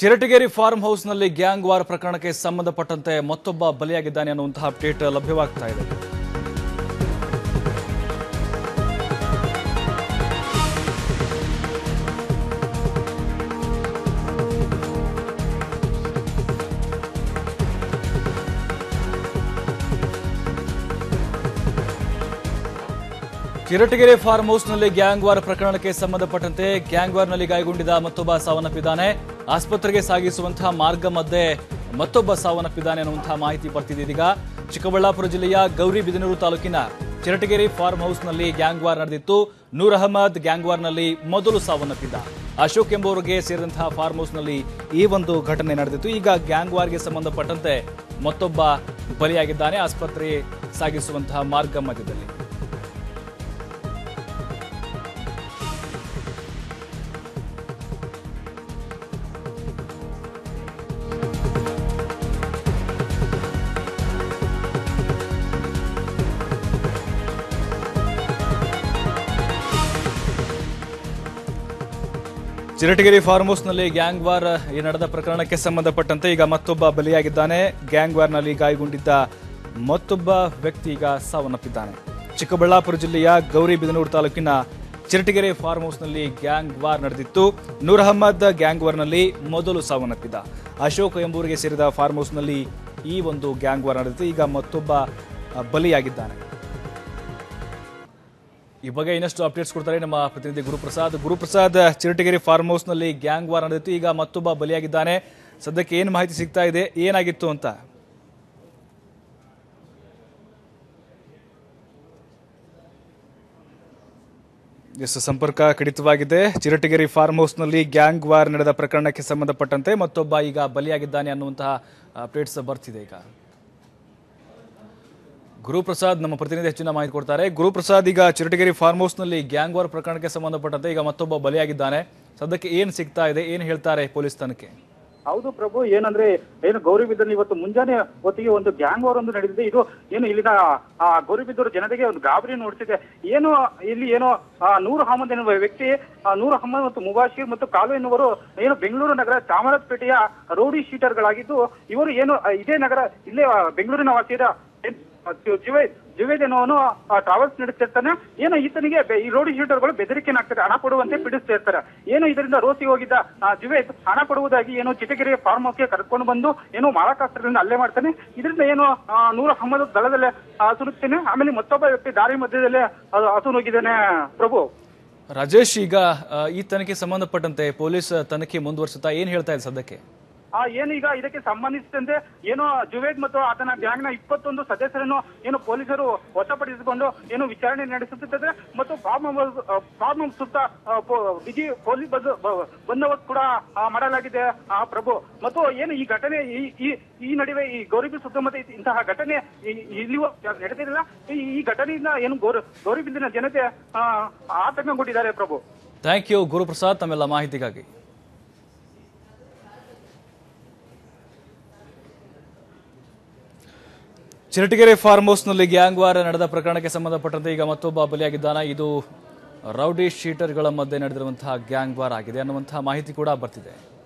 ಚಿರಟಗೇರಿ farm ಹೌಸ್ನಲ್ಲಿ gang war ಪ್ರಕರಣಕ್ಕೆ ಸಂಬಂಧಪಟ್ಟಂತೆ ಮತ್ತೊಬ್ಬ ಬಲಿಯಾಗಿದ್ದಾನೆ ಅನ್ನುವಂತಹ ಅಪ್ಡೇಟ್ ಲಭ್ಯವಾಗ್ತಾ ಇದೆ ಚಿರಟಗೆರೆ ಫಾರ್ಮ್ ಹೌಸ್ನಲ್ಲಿ ಗ್ಯಾಂಗ್ ವಾರ್ ಪ್ರಕರಣಕ್ಕೆ ಸಂಬಂಧಪಟ್ಟಂತೆ ಗ್ಯಾಂಗ್ ವಾರ್ನಲ್ಲಿ ಗಾಯಗೊಂಡಿದ್ದ ಮತ್ತೊಬ್ಬ ಸಾವನ್ನಪ್ಪಿದ್ದಾನೆ ಆಸ್ಪತ್ರೆಗೆ ಸಾಗಿಸುವಂತಹ ಮಾರ್ಗ ಮಧ್ಯೆ ಮತ್ತೊಬ್ಬ ಸಾವನ್ನಪ್ಪಿದ್ದಾನೆ ಅನ್ನುವಂತಹ ಮಾಹಿತಿ ಬರ್ತಿದೆ ಇದೀಗ ಚಿಕ್ಕಬಳ್ಳಾಪುರ ಜಿಲ್ಲೆಯ ಗೌರಿಬಿದನೂರು ತಾಲೂಕಿನ ಚಿರಟಗೆರೆ ಫಾರ್ಮ್ ಹೌಸ್ನಲ್ಲಿ ಗ್ಯಾಂಗ್ ವಾರ್ ನಡೆದಿತ್ತು ನೂರ್ ಅಹಮದ್ ಗ್ಯಾಂಗ್ ವಾರ್ನಲ್ಲಿ ಮೊದಲು ಸಾವನ್ನಪ್ಪಿದ್ದ ಅಶೋಕ್ ಎಂಬುವರಿಗೆ ಸೇರಿದಂತಹ ಫಾರ್ಮ್ ಹೌಸ್ನಲ್ಲಿ ಈ ಒಂದು ಘಟನೆ ನಡೆದಿತ್ತು ಈಗ ಗ್ಯಾಂಗ್ ವಾರ್ಗೆ ಸಂಬಂಧಪಟ್ಟಂತೆ ಮತ್ತೊಬ್ಬ ಬಲಿಯಾಗಿದ್ದಾನೆ ಆಸ್ಪತ್ರೆಗೆ ಸಾಗಿಸುವಂತಹ ಮಾರ್ಗ ಮಧ್ಯದಲ್ಲಿ ಚಿರಟಗಿರಿ ಫಾರ್ಮ್ ಹೌಸ್ನಲ್ಲಿ ಗ್ಯಾಂಗ್ ವಾರ್ ಈ ನಡೆದ ಪ್ರಕರಣಕ್ಕೆ ಸಂಬಂಧಪಟ್ಟಂತೆ ಈಗ ಮತ್ತೊಬ್ಬ ಬಲಿಯಾಗಿದ್ದಾನೆ ಗ್ಯಾಂಗ್ ವಾರ್ನಲ್ಲಿ ಗಾಯಗೊಂಡಿದ್ದ ಮತ್ತೊಬ್ಬ ವ್ಯಕ್ತಿ ಈಗ ಸಾವನ್ನಪ್ಪಿದ್ದಾನೆ ಚಿಕ್ಕಬಳ್ಳಾಪುರ ಜಿಲ್ಲೆಯ ಗೌರಿಬಿದನೂರು ತಾಲೂಕಿನ ಚಿರಟಗೆರೆ ಫಾರ್ಮ್ ಹೌಸ್ನಲ್ಲಿ ಗ್ಯಾಂಗ್ ವಾರ್ ನಡೆದಿತ್ತು ನೂರ್ ಅಹಮದ್ ಗ್ಯಾಂಗ್ ವಾರ್ನಲ್ಲಿ ಮೊದಲು ಸಾವನ್ನಪ್ಪಿದ್ದ ಅಶೋಕ್ ಎಂಬುವರಿಗೆ ಸೇರಿದ ಫಾರ್ಮ್ ಹೌಸ್ನಲ್ಲಿ ಈ ಒಂದು ಗ್ಯಾಂಗ್ ವಾರ್ ನಡೆದಿತ್ತು ಈಗ ಮತ್ತೊಬ್ಬ ಆ, ಬಲಿಯಾಗಿದ್ದಾನೆ ಈ ಬಗ್ಗೆ ಇನ್ನಷ್ಟು ಅಪ್ಡೇಟ್ಸ್ ಕೊಡ್ತಾರೆ ನಮ್ಮ ಪ್ರತಿನಿಧಿ ಗುರುಪ್ರಸಾದ್ ಗುರುಪ್ರಸಾದ್ ಚಿರಟಗೆರೆ ಫಾರ್ಮ್ ಹೌಸ್ ನಲ್ಲಿ ಗ್ಯಾಂಗ್ ವಾರ್ ನಡೆದಿತ್ತು ಈಗ ಮತ್ತೊಬ್ಬ ಬಲಿಯಾಗಿದ್ದಾನೆ ಸದ್ಯಕ್ಕೆ ಏನು ಮಾಹಿತಿ ಸಿಗ್ತಾ ಇದೆ ಏನಾಗಿತ್ತು ಅಂತ ಎಸ್ ಸಂಪರ್ಕ ಕಡಿತವಾಗಿದೆ ಚಿರಟಗೆರೆ ಫಾರ್ಮ್ ಹೌಸ್ ನಲ್ಲಿ ಗ್ಯಾಂಗ್ ವಾರ್ ನಡೆದ ಪ್ರಕರಣಕ್ಕೆ ಸಂಬಂಧಪಟ್ಟಂತೆ ಮತ್ತೊಬ್ಬ ಈಗ ಬಲಿಯಾಗಿದ್ದಾನೆ ಅನ್ನುವಂತಹ ಅಪ್ಡೇಟ್ಸ್ ಬರ್ತಿದೆ ಈಗ ಗುರುಪ್ರಸಾದ್ ನಮ್ಮ ಪ್ರತಿನಿಧಿ ಹೆಚ್ಚಿನ ಮಾಹಿತಿ ಕೊಡ್ತಾರೆ ಗುರುಪ್ರಸಾದ್ ಈಗ ಚಿರಟಗೆರೆ ಫಾರ್ಮ್ ಹೌಸ್ ನಲ್ಲಿ ಗ್ಯಾಂಗ್ ವಾರ್ ಪ್ರಕರಣಕ್ಕೆ ಸಂಬಂಧಪಟ್ಟಂತೆ ಈಗ ಮತ್ತೊಬ್ಬ ಬಲಿಯಾಗಿದ್ದಾನೆ ಸದ್ಯಕ್ಕೆ ಏನ್ ಸಿಗ್ತಾ ಇದೆ ಏನ್ ಹೇಳ್ತಾರೆ ಪೊಲೀಸ್ ತನಿಖೆ ಹೌದು ಪ್ರಭು ಏನಂದ್ರೆ ಏನು ಗೌರಿಬಿದ್ದೂರು ಇವತ್ತು ಮುಂಜಾನೆ ಹೊತ್ತಿಗೆ ಒಂದು ಗ್ಯಾಂಗ್ ವಾರ್ ಒಂದು ನಡೆದಿದೆ ಇದು ಏನು ಇಲ್ಲಿನ ಆ ಗೌರಿಬಿದ್ದೂರು ಜನತೆಗೆ ಒಂದು ಗಾಬರಿ ನೋಡ್ತಿದೆ ಏನು ಇಲ್ಲಿ ಏನು ಆ ನೂರ್ ಅಹಮದ್ ಎನ್ನುವ ವ್ಯಕ್ತಿ ಆ ನೂರ್ ಅಹಮದ್ ಮತ್ತು ಮುಬಾಶಿರ್ ಮತ್ತು ಕಾಲು ಎನ್ನುವರು ಏನು ಬೆಂಗಳೂರು ನಗರ ಚಾಮರಾಜಪೇಟೆಯ ರೌಡಿ ಶೀಟರ್ಗಳಾಗಿದ್ದು ಇವರು ಏನು ಆ, ಇದೇ ನಗರ ಇಲ್ಲೇ ಆ, ಬೆಂಗಳೂರಿನ ವಾಸಿಯಾದ ಜುವೇದ್ ಜುವೇದ್ ಎನ್ನುವನು ಟ್ರಾವೆಲ್ಸ್ ನಡೆಸ್ತಿರ್ತಾನೆ ಏನು ಈತನಿಗೆ ಬೆ- ಈ ರೋಡಿ ಶೂಟರ್ಗಳು ಬೆದರಿಕೆ ಹಾಕ್ತಾರೆ ಹಣ ಕೊಡುವಂತೆ ಪೀಡಿಸ್ತಾ ಇರ್ತಾರೆ ಏನು ಇದರಿಂದ ರೋಸಿ ಹೋಗಿದ್ದ ಆ, ಜುವೇದ್ ಹಣ ಕೊಡುವುದಾಗಿ ಏನು ಚಿಟಗಿರಿ ಫಾರ್ಮ್ ಹೌಸ್ಗೆ ಕರ್ಕೊಂಡು ಬಂದು ಏನು ಮಾರಕಾಸ್ತ್ರದಿಂದ ಹಲ್ಲೆ ಮಾಡ್ತಾನೆ ಇದರಿಂದ ಏನು ಆ, ನೂರ ಅಹಮದ್ ದಳದಲ್ಲೇ ಹಸುರುತ್ತೇನೆ ಆಮೇಲೆ ಮತ್ತೊಬ್ಬ ವ್ಯಕ್ತಿ ದಾರಿ ಮಧ್ಯದಲ್ಲೇ ಹಸು ಹೋಗಿದ್ದಾನೆ ಪ್ರಭು ರಾಜೇಶ್ ಈಗ ಆ, ಈ ತನಿಖೆ ಸಂಬಂಧಪಟ್ಟಂತೆ ಪೊಲೀಸ್ ತನಿಖೆ ಮುಂದುವರಿಸುತ್ತಾ ಏನ್ ಹೇಳ್ತಾ ಇದೆ ಸದ್ಯಕ್ಕೆ ಆ ಏನು ಈಗ ಇದಕ್ಕೆ ಸಂಬಂಧಿಸಿದಂತೆ ಏನು ಜುವೇದ್ ಮತ್ತು ಆತನ ಗ್ಯಾಂಗ್ ನ ಇಪ್ಪತ್ತೊಂದು ಸದಸ್ಯರನ್ನು ಏನು ಪೊಲೀಸರು ವಶಪಡಿಸಿಕೊಂಡು ಏನು ವಿಚಾರಣೆ ನಡೆಸುತ್ತಿದ್ದಾರೆ ಮತ್ತು ಫಾರ್ಮ್ ಹೌಸ್ ಫಾರ್ಮ್ ಹೌಸ್ ಸುತ್ತ ಆ, ಪೊ- ಬಿಗಿ ಪೊಲೀಸ್ ಬಂದ- ಬ- ಬಂದೋಬಸ್ತ್ ಕೂಡ ಆ, ಮಾಡಲಾಗಿದೆ ಆ ಪ್ರಭು ಮತ್ತು ಏನು ಈ ಘಟನೆ ಈ ಈ ಈ ನಡುವೆ ಈ ಗೌರಿಬಿ ಸುತ್ತಮುತ್ತ ಇದ್- ಇಂತಹ ಘಟನೆ ಈ- ಇಲ್ಲಿಯೂ ನಡೆದಿರಲಿಲ್ಲ ಈ ಈ ಘಟನೆಯಿಂದ ಏನು ಗೌರಿ ಗೌರಿಬಿಂದಿನ ಜನತೆ ಆ, ಆತಂಕಗೊಂಡಿದ್ದಾರೆ ಪ್ರಭು ಥ್ಯಾಂಕ್ ಯು ಗುರುಪ್ರಸಾದ್ ತಮ್ಮೆಲ್ಲ ಮಾಹಿತಿಗಾಗಿ ಚಿರಟಗೆರೆ ಫಾರ್ಮ್ ಹೌಸ್ನಲ್ಲಿ ಗ್ಯಾಂಗ್ ವಾರ್ ನಡೆದ ಪ್ರಕರಣಕ್ಕೆ ಸಂಬಂಧಪಟ್ಟಂತೆ ಈಗ ಮತ್ತೊಬ್ಬ ಬಲಿಯಾಗಿದ್ದಾನೆ ಇದು ರೌಡಿ ಶೀಟರ್ಗಳ ಮಧ್ಯೆ ನಡೆದಿರುವಂತಹ ಗ್ಯಾಂಗ್ ವಾರ್ ಆಗಿದೆ ಅನ್ನುವಂತಹ ಮಾಹಿತಿ ಕೂಡ ಬರ್ತಿದೆ